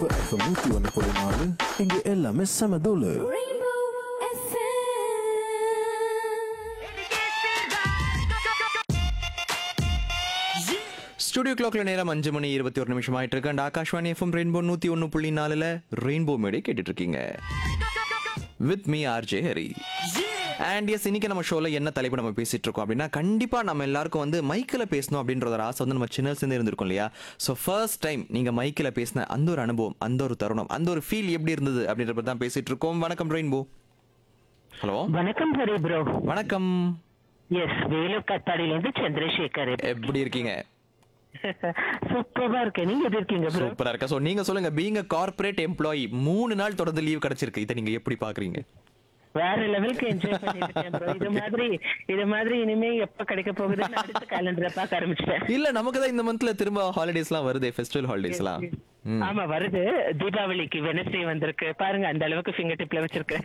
FM நூத்தி ஒன்று புள்ளி நாலு இங்க எல்லாமே செம தூளு Rainbow FM. ஸ்டுடியோ கிளாக்ல நேரம் அஞ்சு மணி இருபத்தி ஒரு நிமிஷம் ஆயிட்டு இருக்கு அண்ட் ஆகாஷ்வாணி எஃப்எம் ரெயின்போ நூத்தி ஒன்னு புள்ளி நாலுல ரெயின்போ மேடை கேட்டுட்டு இருக்கீங்க with me RJ Hari and yes இன்னைக்கு நம்ம ஷோல என்ன தலைப்பு நம்ம பேசிட்டு இருக்கோம் அப்படின்னா கண்டிப்பா நம்ம எல்லாருக்கும் வந்து மைக்கில் பேசணும் அப்படின்ற ஒரு ஆசை வந்து நம்ம சின்ன வயசுல இருந்திருக்கும் இல்லையா ஸோ ஃபர்ஸ்ட் டைம் நீங்க மைக்கில் பேசின அந்த ஒரு அனுபவம் அந்த ஒரு தருணம் அந்த ஒரு ஃபீல் எப்படி இருந்தது அப்படின்ற பத்தி தான் பேசிட்டு இருக்கோம் வணக்கம் ரெயின்போ ஹலோ வணக்கம் ஹரி ப்ரோ வணக்கம் எஸ் வேலூர் கத்தாடியில இருந்து சந்திரசேகர் எப்படி இருக்கீங்க சூப்பரா இருக்கேன் நீங்க எப்படி இருக்கீங்க ப்ரோ சூப்பரா இருக்கா சோ நீங்க சொல்லுங்க பீங் அ கார்ப்பரேட் எம்ப்ளாயி மூணு நாள் தொடர்ந்து லீவ் கிடைச்சிருக்கு இதை நீங்க எப்படி பாக்குறீங்க வேற லெவலுக்கு என்ஜாய் பண்ணிருக்கேன் ப்ரோ இது மாதிரி இது மாதிரி இனிமே எப்ப கிடைக்க போகுதுன்னு அடுத்த கேலண்டரை பார்க்க ஆரம்பிச்சிட்டேன் இல்ல நமக்கு தான் இந்த மந்த்ல திரும்ப ஹாலிடேஸ்லாம் வருது ஃபெஸ்டிவல் ஹாலிடேஸ்லாம் ஆமா வருது தீபாவளிக்கு வெனஸ்டே வந்திருக்கு பாருங்க அந்த அளவுக்கு ஃபிங்கர் டிப்ல வச்சிருக்கேன்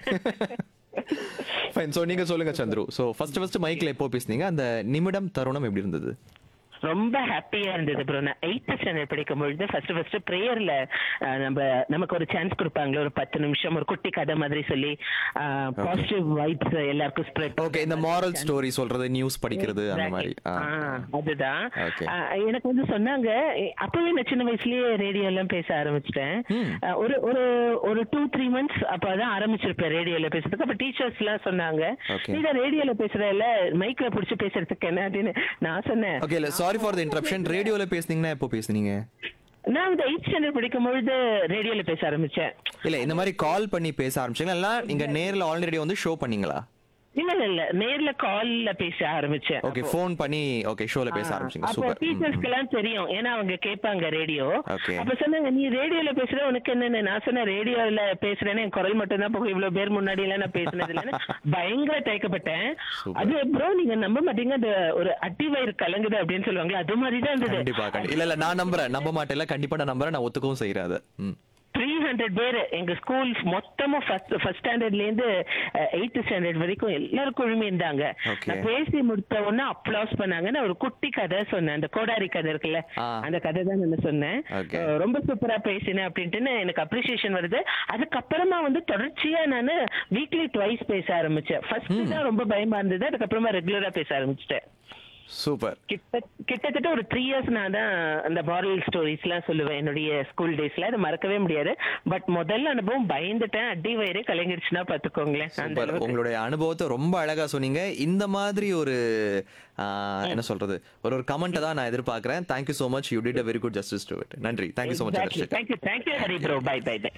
ஃபைன் சோ நீங்க சொல்லுங்க சந்துரு சோ ஃபர்ஸ்ட் ஃபர்ஸ்ட் மைக்ல எப்போ பேசுனீங்க அந்த நிமிடம் தருணம் எப்படி இருந்தது ரொம்ப ஹாப்பியா இருந்தது ப்ரோ நான் எயித் ஸ்டாண்டர்ட் படிக்கும் பொழுது ஃபர்ஸ்ட் ஃபர்ஸ்ட் ப்ரேயர்ல நம்ம நமக்கு ஒரு சான்ஸ் கொடுப்பாங்களே ஒரு பத்து நிமிஷம் ஒரு குட்டி கதை மாதிரி சொல்லி பாசிட்டிவ் வைப்ஸ் எல்லாருக்கும் ஸ்ப்ரெட் ஓகே இந்த மாரல் ஸ்டோரி சொல்றது நியூஸ் படிக்கிறது அந்த மாதிரி ஆ. ஆ, அதுதான் Okay. ஆ, எனக்கு வந்து சொன்னாங்க எ- அப்பவே நான் சின்ன வயசுலயே ரேடியோ எல்லாம் பேச ஆரம்பிச்சிட்டேன் ஆ, ஒரு ஒரு ஒரு டூ த்ரீ மந்த்ஸ் அப்பதான் ஆரம்பிச்சிருப்பேன் ரேடியோல பேசுறதுக்கு அப்ப டீச்சர்ஸ் எல்லாம் சொன்னாங்க Okay. நீ தான் ரேடியோல பேசுறல மைக்ல புடிச்சு பேசுறதுக்கு என்ன அப்படின்னு நான் சொன்னேன் ஓகே இல்ல சாரி ஃபார் த இன்டரப்ஷன் ரேடியோல பேசுனீங்கன்னா எப்போ பேசுனீங்க நான் வந்து எயிட் ஸ்டாண்டர்ட் படிக்கும் பொழுது ரேடியோல பேச ஆரம்பிச்சேன் இல்ல இந்த மாதிரி கால் பண்ணி பேச ஆரம்பிச்சீங்களா இல்ல நீங்க நேர்ல ஆல்ரெடி வந்து ஷோ பண்ணீங்களா இல்ல இல்ல இல்ல நேர்ல கால்ல பேச ஆரம்பிச்சேன் ஓகே ஃபோன் பண்ணி ஓகே ஷோல பேச ஆரம்பிச்சீங்க அப்ப சூப்பர் டீச்சர்ஸ்க்கு எல்லாம் தெரியும் ஏன்னா அவங்க கேட்பாங்க ரேடியோ Okay. அப்ப சொன்னாங்க நீ ரேடியோல பேசுற உனக்கு என்னன்னு நான் சொன்னேன் ரேடியோல பேசுறேன்னு என் குரல் மட்டும் தான் போகும் இவ்வளவு பேர் முன்னாடி எல்லாம் நான் பேசினது இல்லைன்னு பயங்கர தயக்கப்பட்டேன் Super. அது ப்ரோ நீங்க நம்ப மாட்டீங்க அது ஒரு அட்டி வயிறு கலங்குது அப்படின்னு சொல்லுவாங்களா அது மாதிரி தான் இருந்தது கண்டிப்பா கண்டி- இல்ல இல்ல நான் நம்புறேன் நம்ப மாட்டேன் கண்டிப்பா நான் நம்புறேன் நான் ஒத்துக்கவும் செய்யறேன் அதை ம். த்ரீ ஹண்ட்ரட் பேர் எங்க ஸ்கூல் மொத்தமும் ஃபர்ஸ்ட் ஃபர்ஸ்ட் ஸ்டாண்டர்ட்ல இருந்து எயித்து ஸ்டாண்டர்ட் வரைக்கும் எல்லாரும் குழுமி இருந்தாங்க Okay. நான் பேசி முடித்த உடனே அப்ளாஸ் பண்ணாங்க நான் ஒரு குட்டி கதை சொன்னேன் அந்த கோடாரி கதை இருக்குல்ல ஆ. அந்த கதை தான் நான் சொன்னேன் Okay. அஹ் ரொம்ப சூப்பரா பேசினேன் அப்படின்ட்டு எனக்கு அப்ரிசியேஷன் வருது அதுக்கப்புறமா வந்து தொடர்ச்சியா நான் வீக்லி ட்வைஸ் பேச ஆரம்பிச்சேன் ஃபர்ஸ்ட் தான் ரொம்ப பயமா இருந்தது அதுக்கப்புறமா ரெகுலரா பேச ஆரம்பிச்சிட்டேன் சூப்பர் கிட்ட கிட்டத்தட்ட ஒரு த்ரீ இயர்ஸ் நான் தான் அந்த மாரல் ஸ்டோரிஸ் எல்லாம் சொல்லுவேன் என்னுடைய ஸ்கூல் டேஸ்ல அது மறக்கவே முடியாது பட் முதல்ல அனுபவம் பயந்துட்டேன் அடி வயிறு கலங்கிடுச்சுன்னா பாத்துக்கோங்களேன் அந்த சூப்பர் அளவுக்கு. உங்களுடைய அனுபவத்தை ரொம்ப அழகா சொன்னீங்க இந்த மாதிரி ஒரு ஆ, என்ன சொல்றது ஒரு ஒரு கமெண்ட் தான் நான் எதிர்பார்க்கறேன் thank you so much you did a very good justice to it நன்றி thank you so much Exactly. Chandrasekhar Thank you, thank you, Hari bro bye bye bye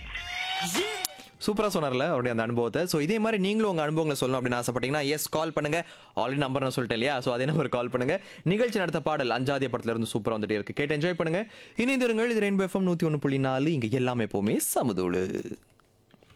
சூப்பரா சொன்னார்ல அவருடைய அந்த அனுபவத்தை ஸோ இதே மாதிரி நீங்களும் உங்க அனுபவங்களை சொல்லணும் அப்படின்னு ஆசைப்பட்டீங்கன்னா எஸ் கால் பண்ணுங்க ஆல்ரெடி நம்பர் நான் சொல்லிட்டேன் இல்லையா ஸோ அதே நம்பர் கால் பண்ணுங்க நிகழ்ச்சி நடத்த பாடல் அஞ்சாதிய படத்துல இருந்து சூப்பரா வந்துட்டே இருக்கு கேட்டு என்ஜாய் பண்ணுங்க இணைந்திருங்கள் இது ரெயின்போ எஃப்எம் நூத்தி ஒன்று புள்ளி நாலு இங்க எல்லாமே எப்பவுமே சமதோடு